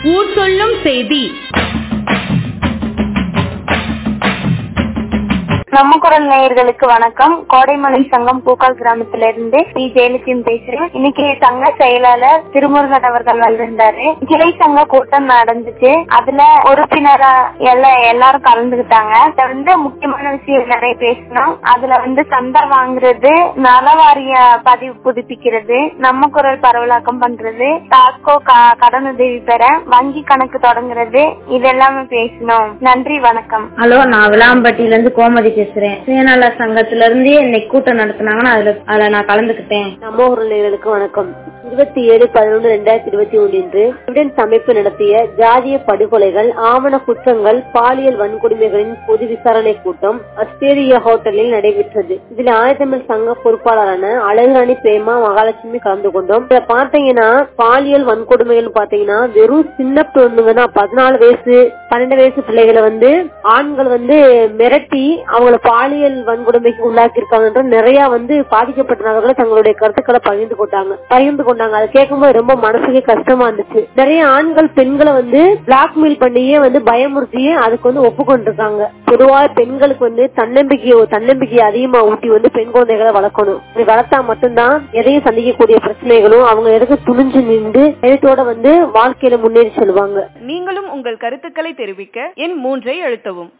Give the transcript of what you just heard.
ஊர் சொல்லும் செய்தி நம்ம குரல் நேயர்களுக்கு வணக்கம் கோடைமலை சங்கம் பூக்கால் கிராமத்துல இருந்து பி ஜெயலட்சுமி பேசுறேன் இன்னைக்கு சங்க செயலாளர் திருமுருகன் அவர்கள் வந்திருந்தாரு கிளை சங்க கூட்டம் நடந்துச்சு அதுல உறுப்பினரா எல்லா எல்லாரும் கலந்துகிட்டாங்க அதுல வந்து முக்கியமான விஷயம் நிறைய பேசணும் அதுல வந்து சந்தா வாங்குறது நலவாரிய பதிவு புதுப்பிக்கிறது நம்ம குரல் பரவலாக்கம் பண்றது டாஸ்கோ க- கடனுதவி பெற வங்கி கணக்கு தொடங்குறது இதெல்லாமே பேசணும் நன்றி வணக்கம் ஹலோ நான் விளாம்பட்டியில இருந்து கோமதி பேசுறேன் சுயநல சங்கத்துல இருந்து இன்னைக்கு கூட்டம் நடத்துனாங்கன்னா அதுல அதுல நான் கலந்துக்கிட்டேன் நம்ம ஊர் நேயர்களுக்கு வணக்கம் இருபத்தி ஏழு பதினொன்று ரெண்டாயிரத்தி இருபத்தி ஒன்று இன்று எவிடன்ஸ் அமைப்பு நடத்திய ஜாதிய படுகொலைகள் ஆவண குற்றங்கள் பாலியல் வன்கொடுமைகளின் பொது விசாரணை கூட்டம் ஆஸ்திரேலியா ஹோட்டலில் நடைபெற்றது இதில் ஆயத்தமிழ் சங்க பொறுப்பாளரான அழகுராணி பிரேமா மகாலட்சுமி கலந்து கொண்டோம் இதுல பாத்தீங்கன்னா பாலியல் வன்கொடுமைகள் பாத்தீங்கன்னா வெறும் சின்ன பொண்ணுங்க தான் பதினாலு வயசு பன்னெண்டு வயசு பிள்ளைகளை வந்து ஆண்கள் வந்து மிரட்டி அவங்கள பாலியல் வன்கொடுமைக்கு உள்ளாக்கி இருக்காங்கன்ற நிறைய வந்து பாதிக்கப்பட்ட நபர்கள் தங்களுடைய கருத்துக்களை பகிர்ந்து கொண்டாங்க பகிர்ந்து கொண்டாங்க அதை கேட்கும்போது ரொம்ப மனசுக்கே கஷ்டமா இருந்துச்சு நிறைய ஆண்கள் பெண்களை வந்து பிளாக்மெயில் பண்ணியே வந்து பயமுறுத்தியே அதுக்கு வந்து ஒப்புக்கொண்டிருக்காங்க பொதுவா பெண்களுக்கு வந்து தன்னம்பிக்கையோ தன்னம்பிக்கையை அதிகமா ஊட்டி வந்து பெண் குழந்தைகளை வளர்க்கணும் இப்படி வளர்த்தா மட்டும்தான் எதையும் சந்திக்கக்கூடிய பிரச்சனைகளும் அவங்க எதுக்கு துணிஞ்சு நின்று எழுத்தோட வந்து வாழ்க்கையில முன்னேறி செல்வாங்க நீங்களும் உங்கள் கருத்துக்களை தெரிவிக்க எண் மூன்றை அழுத்தவும்